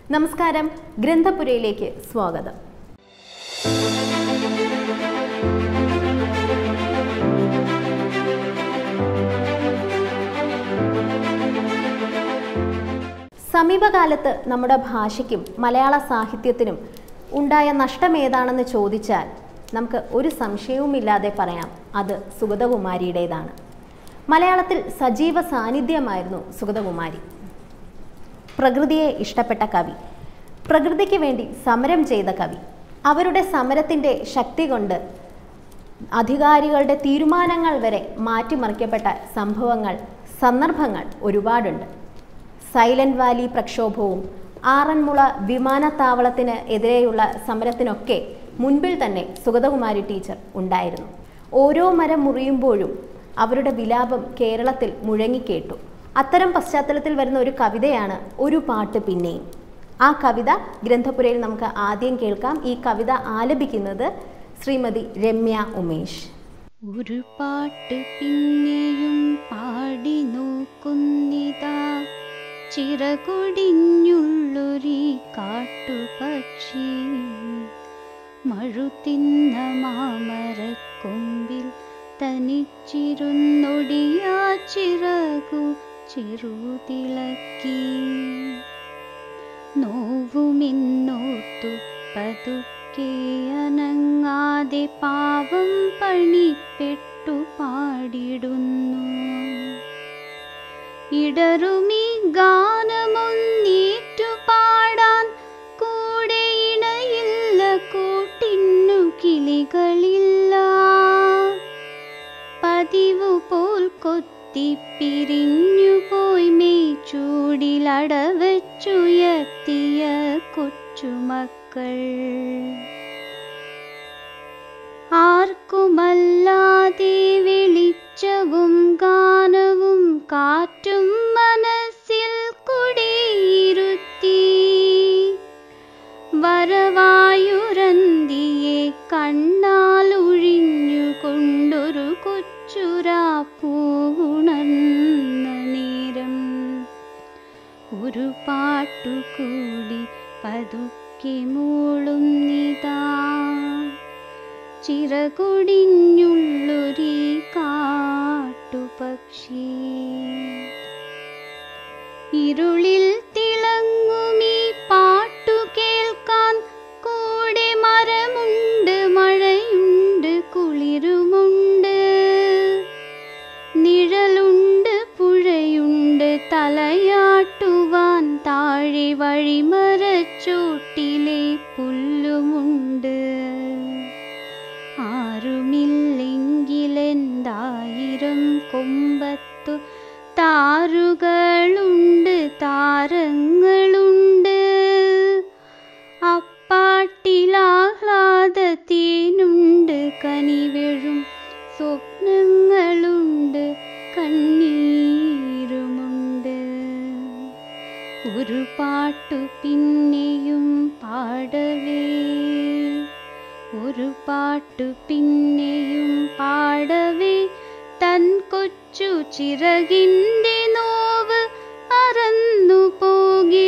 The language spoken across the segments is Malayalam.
നമസ്കാരം ഗ്രന്ഥപുരയിലേക്ക് സ്വാഗതം സമീപകാലത്ത് നമ്മുടെ ഭാഷയ്ക്കും മലയാള സാഹിത്യത്തിനും ഉണ്ടായ നഷ്ടമേതാണെന്ന് ചോദിച്ചാൽ നമുക്ക് ഒരു സംശയവുമില്ലാതെ പറയാം അത് സുഗതകുമാരിയുടേതാണ് മലയാളത്തിൽ സജീവ സാന്നിധ്യമായിരുന്നു സുഗതകുമാരി പ്രകൃതിയെ ഇഷ്ടപ്പെട്ട കവി പ്രകൃതിക്ക് വേണ്ടി സമരം ചെയ്ത കവി അവരുടെ സമരത്തിൻ്റെ ശക്തി കൊണ്ട് അധികാരികളുടെ തീരുമാനങ്ങൾ വരെ മാറ്റിമറിക്കപ്പെട്ട സംഭവങ്ങൾ സന്ദർഭങ്ങൾ ഒരുപാടുണ്ട് സൈലന്റ് വാലി പ്രക്ഷോഭവും ആറന്മുള വിമാനത്താവളത്തിന് എതിരെയുള്ള സമരത്തിനൊക്കെ മുൻപിൽ തന്നെ സുഗതകുമാരി ടീച്ചർ ഉണ്ടായിരുന്നു ഓരോ മരം മുറിയുമ്പോഴും അവരുടെ വിലാപം കേരളത്തിൽ മുഴങ്ങിക്കേട്ടു അത്തരം പശ്ചാത്തലത്തിൽ വരുന്ന ഒരു കവിതയാണ് ഒരു പാട്ട് പിന്നെയും ആ കവിത ഗ്രന്ഥപുരയിൽ നമുക്ക് ആദ്യം കേൾക്കാം ഈ കവിത ആലപിക്കുന്നത് ശ്രീമതി രമ്യ ഉമേഷ് ഒരു പാട്ട് പിന്നെയും പാടി നോക്കുന്നിതാ ചിറകൊടിഞ്ഞുള്ളൊരീ കാട്ടുപക്ഷി മഴുതിന്ന മാമരക്കൊമ്പിൽ തനിച്ചിരുന്നൊടിയാ ചിറകു ചെറുതിളക്കി നോവുമെന്നോർത്തു പതുക്കെ അനങ്ങാതെ പാവം പണിപ്പെട്ടു പാടിടുന്നു ഇടറുമീ ഗാനമൊന്നേറ്റു പാടാൻ കൂടെ ഇണയില്ല കൂട്ടിന്നു കിളികളില്ല പതിവു പോൽ കൊത്തിപ്പിരിഞ്ഞു പോയി മേച്ചൂടിലടവച്ചുയർത്തിയ കൊച്ചുമക്കൾ ആർക്കുമല്ലാതെ വെളിച്ചവും ഗാനവും കാറ്റും മനസ്സിൽ കുടിയിരുത്തി വരവായുരന്തിയെ കണ്ണാൽ ഒഴിഞ്ഞുകൊണ്ടൊരു കൊച്ചുരാപ്പൂണർന്ന നേരം ഒരു പാട്ടുകൂടി പതുക്കെ മൂളുന്നിതാ ചിറകൊടിഞ്ഞുള്ളൊരീ കാട്ടുപക്ഷി ഇരുളിൽ തിളങ്ങുമീ പാട്ടു കേൾക്കാൻ കൂടെ മരമുണ്ട് മഴയുണ്ട് കുളിരുമുണ്ട് നിഴലുണ്ട് പുഴയുണ്ട് തലയാട്ടുവാൻ താഴെ വഴിമരച്ചോട്ടിലെ പുല്ലുമുണ്ട് ആരുമില്ലെങ്കിലെന്തായിരം കൊമ്പത്തു താരുകളുണ്ട് താരങ്ങളുണ്ട് അപ്പാട്ടിലാഹ്ലാദത്തേനുണ്ട് കനിവെഴും സ്വപ്നങ്ങളുണ്ട് കണ്ണീരുമുണ്ട് ഒരു പാട്ടു പിന്നെയും പാടവേ ഒരു പാട്ടു പിന്നെയും പാടവേ തൻ കൊച്ചു ചിറകിൻ്റെ നോവ് പറന്നു പോകേ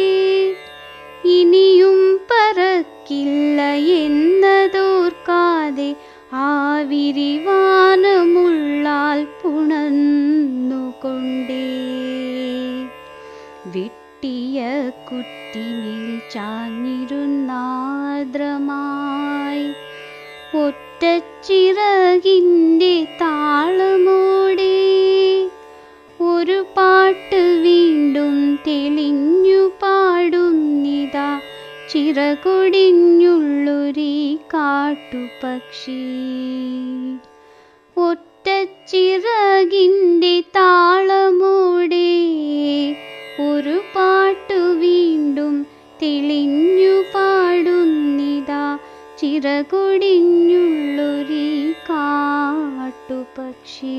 ഇനിയും പറക്കില്ല എന്നതോർക്കാതെ ആ വിരിവാനമുള്ളാൽ പുണർന്നുകൊണ്ടേ വിട്ടിയ കുത്തിമേൽ ചാഞ്ഞിരുന്നാദ്രമായി ഒറ്റച്ചിറകിൻ്റെ താളമോടെ ഒരു പാട്ട് വീണ്ടും തെളിഞ്ഞു പാടുന്നിതാ ചിറകൊടിഞ്ഞുള്ളൊരീ കാട്ടുപക്ഷി ഒറ്റച്ചിറകിൻ്റെ താളമോടെ ഒരു പാട്ടു വീണ്ടും തെളിഞ്ഞു പാടുന്നിതാ ചിറകൊടിഞ്ഞുള്ളൊരീ കാട്ടുപക്ഷി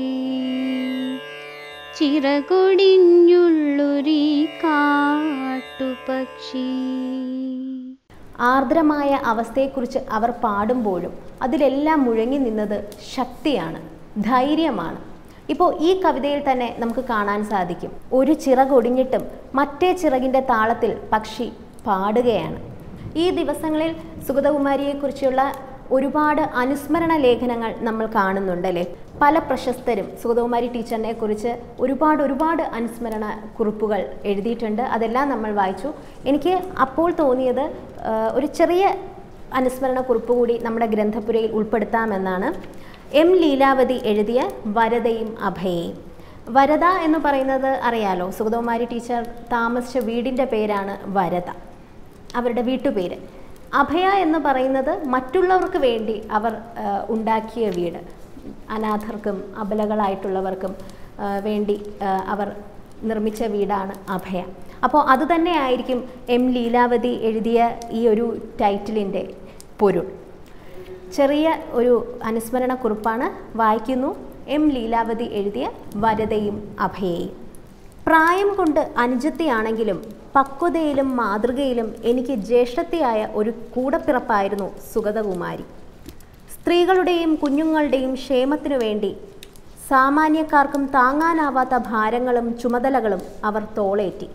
ചിറകൊടിഞ്ഞുള്ളൊരീ കാട്ടുപക്ഷി ആർദ്രമായ അവസ്ഥയെക്കുറിച്ച് അവർ പാടുമ്പോഴും അതിലെല്ലാം മുഴങ്ങി നിന്നത് ശക്തിയാണ് ധൈര്യമാണ് ഇപ്പോൾ ഈ കവിതയിൽ തന്നെ നമുക്ക് കാണാൻ സാധിക്കും ഒരു ചിറകൊടിഞ്ഞിട്ടും മറ്റേ ചിറകിൻ്റെ താളത്തിൽ പക്ഷി പാടുകയാണ് ഈ ദിവസങ്ങളിൽ സുഗതകുമാരിയെക്കുറിച്ചുള്ള ഒരുപാട് അനുസ്മരണ ലേഖനങ്ങൾ നമ്മൾ കാണുന്നുണ്ടല്ലേ പല പ്രശസ്തരും സുഗതകുമാരി ടീച്ചറിനെ കുറിച്ച് ഒരുപാട് ഒരുപാട് അനുസ്മരണ കുറിപ്പുകൾ എഴുതിയിട്ടുണ്ട് അതെല്ലാം നമ്മൾ വായിച്ചു എനിക്ക് അപ്പോൾ തോന്നിയത് ആ, ഒരു ചെറിയ അനുസ്മരണ കുറിപ്പ് കൂടി നമ്മുടെ ഗ്രന്ഥപുരയിൽ ഉൾപ്പെടുത്താമെന്നാണ് എം ലീലാവതി എഴുതിയ വരതയും അഭയയും വരദ എന്ന് പറയുന്നത് അറിയാലോ സുഗതകുമാരി ടീച്ചർ താമസിച്ച വീടിൻ്റെ പേരാണ് വരദ അവരുടെ വീട്ടുപേര് അഭയ എന്ന് പറയുന്നത് മറ്റുള്ളവർക്ക് വേണ്ടി അവർ ആ, ഉണ്ടാക്കിയ വീട് അനാഥർക്കും അബലകളായിട്ടുള്ളവർക്കും ആ, വേണ്ടി ആ, അവർ നിർമ്മിച്ച വീടാണ് അഭയ അപ്പോൾ അത് തന്നെയായിരിക്കും എം ലീലാവതി എഴുതിയ ഈ ഒരു ടൈറ്റിലിൻ്റെ പൊരുൾ ചെറിയ ഒരു അനുസ്മരണ കുറിപ്പാണ് വായിക്കുന്നു എം ലീലാവതി എഴുതിയ വരതയും അഭയയും പ്രായം കൊണ്ട് അനുജത്തിയാണെങ്കിലും പക്വതയിലും മാതൃകയിലും എനിക്ക് ജ്യേഷ്ഠത്തിയായ ഒരു കൂടപ്പിറപ്പായിരുന്നു സുഗതകുമാരി സ്ത്രീകളുടെയും കുഞ്ഞുങ്ങളുടെയും ക്ഷേമത്തിനു വേണ്ടി സാമാന്യക്കാർക്കും താങ്ങാനാവാത്ത ഭാരങ്ങളും ചുമതലകളും അവർ തോളേറ്റി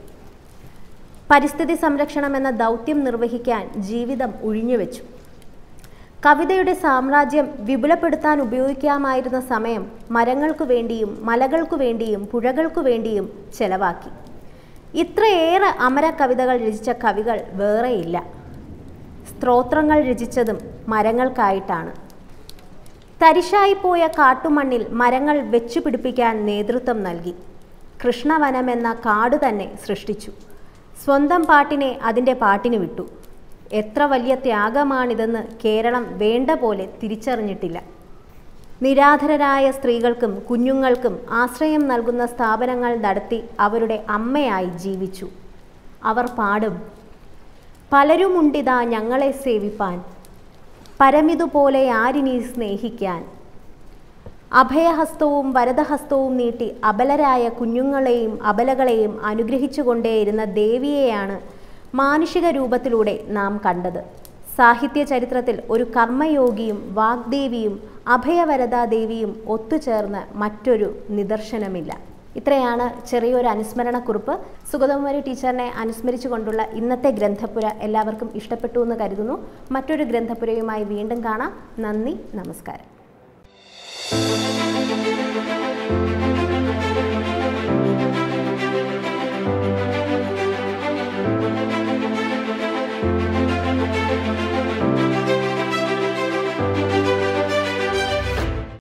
പരിസ്ഥിതി സംരക്ഷണം എന്ന ദൗത്യം നിർവഹിക്കാൻ ജീവിതം ഉഴിഞ്ഞുവെച്ചു കവിതയുടെ സാമ്രാജ്യം വിപുലപ്പെടുത്താൻ ഉപയോഗിക്കാമായിരുന്ന സമയം മരങ്ങൾക്കു വേണ്ടിയും മലകൾക്കു വേണ്ടിയും പുഴകൾക്കു വേണ്ടിയും ചെലവാക്കി ഇത്രയേറെ അമര കവിതകൾ രചിച്ച കവികൾ വേറെയില്ല സ്ത്രോത്രങ്ങൾ രചിച്ചതും മരങ്ങൾക്കായിട്ടാണ് തരിശായിപ്പോയ കാട്ടുമണ്ണിൽ മരങ്ങൾ വെച്ചുപിടിപ്പിക്കാൻ നേതൃത്വം നൽകി കൃഷ്ണവനം എന്ന കാട് തന്നെ സൃഷ്ടിച്ചു സ്വന്തം പാട്ടിനെ അതിൻ്റെ പാട്ടിന് വിട്ടു എത്ര വലിയ ത്യാഗമാണിതെന്ന് കേരളം വേണ്ട പോലെ തിരിച്ചറിഞ്ഞിട്ടില്ല നിരാധരരായ സ്ത്രീകൾക്കും കുഞ്ഞുങ്ങൾക്കും ആശ്രയം നൽകുന്ന സ്ഥാപനങ്ങൾ നടത്തി അവരുടെ അമ്മയായി ജീവിച്ചു അവർ പാടും പലരുമുണ്ടിതാ ഞങ്ങളെ സേവിപ്പാൻ പരമിതുപോലെ ആരിനി സ്നേഹിക്കാൻ അഭയഹസ്തവും വരദഹസ്തവും നീട്ടി അബലരായ കുഞ്ഞുങ്ങളെയും അബലകളെയും അനുഗ്രഹിച്ചുകൊണ്ടേയിരുന്ന ദേവിയെയാണ് മാനുഷിക രൂപത്തിലൂടെ നാം കണ്ടത് സാഹിത്യ ചരിത്രത്തിൽ ഒരു കർമ്മയോഗിയും വാഗ്ദേവിയും അഭയവരദാദേവിയും ഒത്തുചേർന്ന് മറ്റൊരു നിദർശനമില്ല ഇത്രയാണ് ചെറിയൊരു അനുസ്മരണക്കുറിപ്പ് സുഗതകുമാരി ടീച്ചറിനെ അനുസ്മരിച്ചുകൊണ്ടുള്ള ഇന്നത്തെ ഗ്രന്ഥപുര എല്ലാവർക്കും ഇഷ്ടപ്പെട്ടു എന്ന് കരുതുന്നു മറ്റൊരു ഗ്രന്ഥപുരയുമായി വീണ്ടും കാണാം നന്ദി നമസ്കാരം